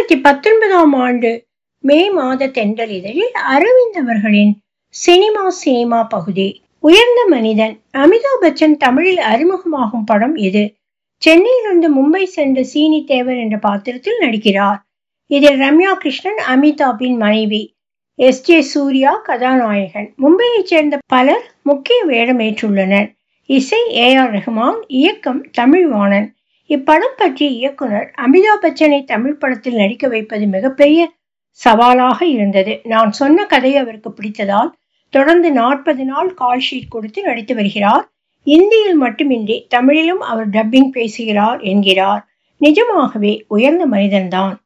இரண்டாயிரத்தி பத்தொன்பதாம் ஆண்டு மே மாத தென்றல் இதழில் அரவிந்த் அவர்களின் சினிமா சினிமா பகுதி உயர்ந்த மனிதன் அமிதாப் பச்சன் தமிழில் அறிமுகமாகும் படம் இது சென்னையிலிருந்து மும்பை சென்ற சீனி தேவர் என்ற பாத்திரத்தில் நடிக்கிறார் இதில் ரம்யா கிருஷ்ணன் அமிதாப்பின் மனைவி எஸ் ஜே சூர்யா கதாநாயகன் மும்பையைச் சேர்ந்த பலர் முக்கிய வேடமேற்றுள்ளனர் இசை ஏ ஆர் ரஹ்மான் இயக்கம் தமிழ்வாணன் இப்படம் பற்றி இயக்குனர் அமிதாப் பச்சனை தமிழ் படத்தில் நடிக்க வைப்பது மிகப்பெரிய சவாலாக இருந்தது நான் சொன்ன கதை அவருக்கு பிடித்ததால் தொடர்ந்து நாற்பது நாள் கால் ஷீட் கொடுத்து நடித்து வருகிறார் இந்தியில் மட்டுமின்றி தமிழிலும் அவர் டப்பிங் பேசுகிறார் என்கிறார் நிஜமாகவே உயர்ந்த மனிதன்தான்